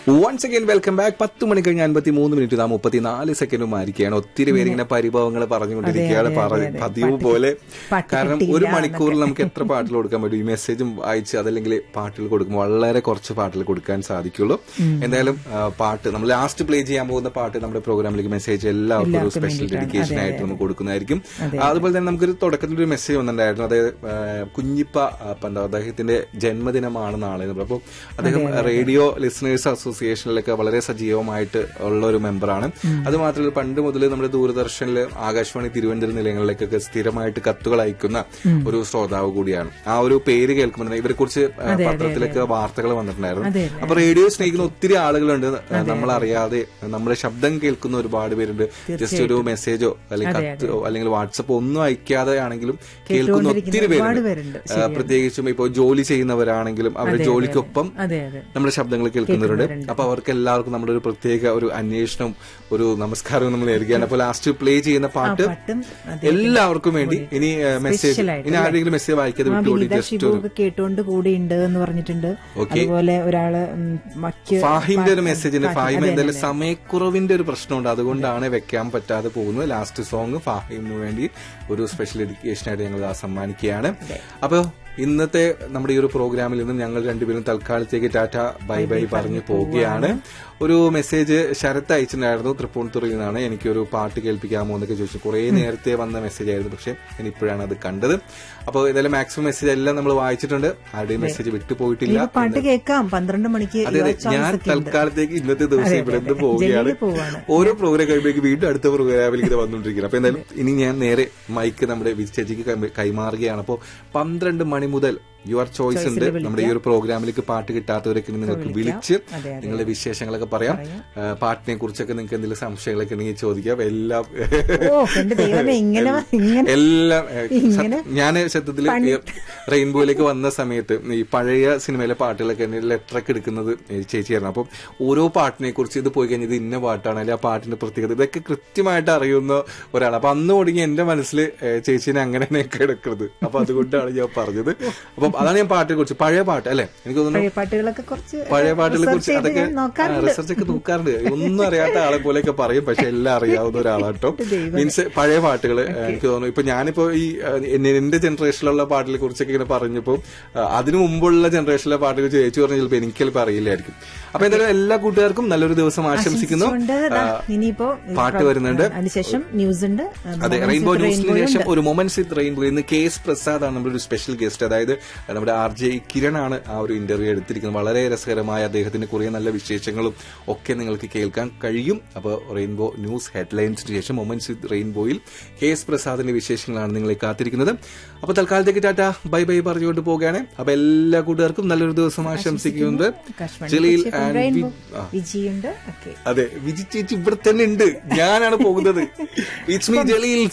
Once again welcome back പത്ത് മണി കഴിഞ്ഞ് അൻപത്തി മൂന്ന് മിനിറ്റ് നാ മുപ്പത്തിനാല് സെക്കൻഡും മാറിക്കുകയാണ് ഒത്തിരി പേര് ഇങ്ങനെ പരിഭവങ്ങൾ പറഞ്ഞുകൊണ്ടിരിക്കുകയാണ് അതെ, പറ- അതെ, അതെ. പതിവ് പാട്ട് പോലെ പാട്ട് കാരണം കിട്ടിയില്ല ഒരു മണിക്കൂറിൽ എന്നൊക്കെ. നമുക്ക് എത്ര പാട്ടുകൾ കൊടുക്കാൻ പറ്റും ഈ മെസ്സേജും വായിച്ച് അതല്ലെങ്കിൽ പാട്ടുകൾ കൊടുക്കും വളരെ കുറച്ച് പാട്ടുകൾ കൊടുക്കാൻ സാധിക്കുള്ളൂ എന്തായാലും ആ, പാട്ട് നമ്മൾ ലാസ്റ്റ് പ്ലേ ചെയ്യാൻ പോകുന്ന പാട്ട് നമ്മുടെ പ്രോഗ്രാമിലേക്ക് മെസ്സേജ് എല്ലാവർക്കും ഒരു എല്ലാവർക്കും സ്പെഷ്യൽ വേണ്ടിയിട്ടാണ്. ഡെഡിക്കേഷൻ അതെ, ആയിട്ട് അതെ. നമുക്ക് കൊടുക്കുന്നതായിരിക്കും അതുപോലെ തന്നെ നമുക്കൊരു തുടക്കത്തിൽ ഒരു മെസ്സേജ് വന്നിട്ടുണ്ടായിരുന്നു അതായത് ആ, കുഞ്ഞിപ്പ ആ, ഇപ്പൊ എന്താ അദ്ദേഹത്തിന്റെ ജന്മദിനമാണ് നാളെ എന്ന് അപ്പോൾ അദ്ദേഹം റേഡിയോ ലിസണേഴ്സ് അസോസിയേഷനിലൊക്കെ വളരെ സജീവമായിട്ട് ഉള്ള ഒരു മെമ്പറാണ് അത് മാത്രമല്ല പണ്ട് മുതൽ നമ്മുടെ ദൂരദർശനിൽ ആകാശവാണി തിരുവനന്തപുരം നിലയങ്ങളിലേക്കൊക്കെ സ്ഥിരമായിട്ട് കത്തുകൾ അയക്കുന്ന ഒരു ശ്രോതാവ് കൂടിയാണ് ആ ഒരു പേര് കേൾക്കുമ്പോൾ തന്നെ ഇവരെ കുറിച്ച് പത്രത്തിലൊക്കെ വാർത്തകൾ വന്നിട്ടുണ്ടായിരുന്നു അതെ, അപ്പൊ റേഡിയോ സ്നേഹിക്കുന്ന ഒത്തിരി ആളുകളുണ്ട് നമ്മൾ അറിയാതെ നമ്മുടെ ശബ്ദം കേൾക്കുന്ന ഒരുപാട് പേരുണ്ട് ജസ്റ്റ് ഒരു മെസ്സേജോ അല്ലെങ്കിൽ കത്തോ അല്ലെങ്കിൽ വാട്സപ്പോ ഒന്നും അയക്കാതെ ആണെങ്കിലും കേൾക്കുന്ന ഒത്തിരി ഒരുപാട് പേരുണ്ട് പേരുണ്ട്. ആ, പ്രത്യേകിച്ചും ഇപ്പോൾ ജോലി ചെയ്യുന്നവരാണെങ്കിലും അവരുടെ ജോലിക്കൊപ്പം അതെ അതെ നമ്മുടെ ശബ്ദങ്ങൾ കേൾക്കുന്നവരുണ്ട് അപ്പൊ അവർക്ക് എല്ലാവർക്കും നമ്മുടെ ഒരു പ്രത്യേക ഒരു അന്വേഷണവും ഒരു നമസ്കാരവും നമ്മൾ നേരുകയാണ് അപ്പൊ ലാസ്റ്റ് പ്ലേ ചെയ്യുന്ന പാട്ട് പാട്ടും എല്ലാവർക്കും വേണ്ടി ഇനി മെസ്സേജ് Special ആയിട്ട് ഇനി ആരെങ്കിലും മെസ്സേജ് വായിക്കാതെ ആ വിട്ടുകൂടി വിനീത ജസ്റ്റ് ഷിബു ഒക്കെ കേട്ടുകൊണ്ട് കൂടിയുണ്ട് എന്ന് പറഞ്ഞിട്ടുണ്ട് Okay. അതുപോലെ ഒരാള് ഉം, മറ്റ് ഫാഹിമിന്റെ ഒരു മെസ്സേജിന് പാട്ട് ഫാഹിം അതെ, എന്തായാലും അതെ. സമയക്കുറവിന്റെ ഒരു പ്രശ്നമുണ്ട് അതുകൊണ്ടാണ് വെക്കാൻ പറ്റാതെ പോകുന്നത് ലാസ്റ്റ് സോങ് ഫാഹിമിന് വേണ്ടി ഒരു സ്പെഷ്യൽ എഡ്യൂക്കേഷൻ ആയിട്ട് ഞങ്ങൾ ആ സമ്മാനിക്കുകയാണ് അപ്പൊ ഇന്നത്തെ നമ്മുടെ ഈ ഒരു പ്രോഗ്രാമിൽ നിന്ന് ഞങ്ങൾ രണ്ടുപേരും തൽക്കാലത്തേക്ക് ടാറ്റ ബൈ ബൈ പറഞ്ഞു പോവുകയാണ് ഒരു മെസ്സേജ് ശരത്ത് അയച്ചിട്ടുണ്ടായിരുന്നു തൃപ്പൂണിത്തുറയിൽ നിന്നാണ് എനിക്കൊരു പാട്ട് കേൾപ്പിക്കാമോ എന്നൊക്കെ ചോദിച്ചു കുറെ നേരത്തെ വന്ന മെസ്സേജ് ആയിരുന്നു പക്ഷെ ഞാൻ ഇപ്പോഴാണ് അത് കണ്ടത് അപ്പോൾ ഏതായാലും മാക്സിമം മെസ്സേജ് എല്ലാം നമ്മൾ വായിച്ചിട്ടുണ്ട് ആരുടെയും മെസ്സേജ് വിട്ടുപോയിട്ടില്ല ഇനിയിപ്പോ പാട്ട് കേൾക്കാം പന്ത്രണ്ട് മണിക്ക് അതെ അതെ യുവർ ചോയ്സ് ഞാൻ ഒക്കെ ഉണ്ട്. തൽക്കാലത്തേക്ക് ഇന്നത്തെ ദിവസം അതെ, ഇവിടെ അതെ, നിന്ന് അതെ. പോവുകയാണ് ജനുവരി പോവാണ്. ഓരോ പ്രോഗ്രാം കഴിയുമ്പോഴേക്ക് വീണ്ടും അടുത്ത പ്രോഗ്രാമിലേക്ക് ഇത് വന്നുകൊണ്ടിരിക്കുന്നത് അപ്പൊ എന്തായാലും ഇനി ഞാൻ നേരെ മൈക്ക് നമ്മുടെ വിജി ചേച്ചിക്ക് കൈ- കൈമാറുകയാണ് അപ്പോൾ പന്ത്രണ്ട് മണി മുതൽ യുവർ ചോയ്സ് ഉണ്ട് നമ്മുടെ ഈ ഒരു പ്രോഗ്രാമിലേക്ക് പാട്ട് കിട്ടാത്തവരൊക്കെ ഇനി നിങ്ങൾക്ക് വിളിച്ച് അതെ, അതെ. നിങ്ങളുടെ വിശേഷങ്ങളൊക്കെ പറയാം ആ, പാട്ടിനെ കുറിച്ചൊക്കെ നിങ്ങൾക്ക് എന്തെങ്കിലും സംശയങ്ങളൊക്കെ ഉണ്ടെങ്കിൽ ചോദിക്കാം എല്ലാം ഓ എന്റെ ദൈവമേ ഇങ്ങനെ ഇങ്ങനെ എല്ലാം ഇങ്ങനെ ഞാൻ സത്യത്തില് റെയിൻബോയിലേക്ക് വന്ന സമയത്ത് ഈ പഴയ സിനിമയിലെ പാട്ടുകളൊക്കെ ലെറ്റർ ഒക്കെ എടുക്കുന്നത് ഈ ചേച്ചിയായിരുന്നു അപ്പം ഓരോ പാട്ടിനെ കുറിച്ച് ഇത് പോയി കഴിഞ്ഞാൽ ഇത് ഇന്ന പാട്ടാണ് അല്ലെങ്കിൽ ആ പാട്ടിന്റെ പ്രത്യേകത ഇതൊക്കെ കൃത്യമായിട്ട് അറിയുന്ന ഒരാൾ അപ്പൊ അന്ന് തുടങ്ങി എന്റെ മനസ്സിൽ ചേച്ചീനെ അങ്ങനെ തന്നെയൊക്കെ എടുക്കുന്നത് അപ്പൊ അതുകൊണ്ടാണ് ഞാൻ പറഞ്ഞത് അപ്പം അതാണ് ഞാൻ പാട്ടിനെ കുറിച്ച് പഴയ പാട്ട് അല്ലെ എനിക്ക് തോന്നുന്നു പഴയ പാട്ടുകളൊക്കെ കുറച്ച് പഴയ പാട്ടുകളെ research കുറിച്ച് ചെയ്ത് അതൊക്കെ ഞാൻ നോക്കാറുണ്ട് റിസർച്ച് ഒക്കെ നോക്കാറുണ്ട് ഒന്നും അറിയാത്ത ആളെ പോലെയൊക്കെ പറയും പക്ഷെ എല്ലാം അറിയാവുന്ന ഒരാളാട്ടോ ദൈവമേ. മീൻസ് പഴയ പാട്ടുകൾ എനിക്ക് തോന്നുന്നു ഇപ്പൊ ഞാനിപ്പോ ഈ അഹ്, എന്നെ- എന്റെ ജനറേഷനിലുള്ള പാട്ടിനെ കുറിച്ചൊക്കെ ഇങ്ങനെ പറഞ്ഞപ്പോ അഹ്, അതിനു മുമ്പുള്ള ജനറേഷനിലെ പാട്ടുകൾ ചേച്ചി പറഞ്ഞ ചിലപ്പോൾ എനിക്ക് ചിലപ്പോൾ അറിയില്ലായിരിക്കും അപ്പൊ എന്തായാലും എല്ലാ കൂട്ടുകാർക്കും നല്ലൊരു ദിവസം ആശംസിക്കുന്നു ആശംസിച്ചുകൊണ്ട് ദാ ആ, ഇനിയിപ്പോ പാട്ട് വരുന്നുണ്ട് അതിനുശേഷം ന്യൂസ് ഉണ്ട് അതെ റെയിൻബോ ന്യൂസിന് ശേഷം ഒരു മൊമെന്റ്സ് വിത്ത് റെയിൻബോ ഇന്ന് കെ എസ് പ്രസാദ് ആണ് നമ്മുടെ ഒരു സ്പെഷ്യൽ ഗസ്റ്റ് അതായത് നമ്മുടെ ആർ ജെ കിരൺ ആണ് ആ ഒരു ഇന്റർവ്യൂ എടുത്തിരിക്കുന്നത് വളരെ രസകരമായ അദ്ദേഹത്തിന്റെ കുറെ നല്ല വിശേഷങ്ങളും ഒക്കെ നിങ്ങൾക്ക് കേൾക്കാൻ കഴിയും അപ്പോൾ റെയിൻബോ ന്യൂസ് ഹെഡ്ലൈൻസിന് ശേഷം മൊമെന്റ്സ് വിത്ത് റെയിൻബോയിൽ കെ എസ് പ്രസാദിന്റെ വിശേഷങ്ങളാണ് നിങ്ങളെ കാത്തിരിക്കുന്നത് അപ്പോൾ തൽക്കാലത്തേക്ക് ടാറ്റ ബൈ ബൈ പറഞ്ഞുകൊണ്ട് പോവുകയാണ് അപ്പൊ എല്ലാ കൂട്ടുകാർക്കും നല്ലൊരു ദിവസം ആശംസിക്കുന്നുണ്ട് ജലീൽ ആൻഡ് വി- ആ, വിജിയുണ്ട് ഓക്കെ അതെ വിജി ചേച്ചി ഇവിടെ തന്നെ ഉണ്ട് ഞാനാണ് പോകുന്നത് ഇറ്റ്സ് മീ ജലീൽ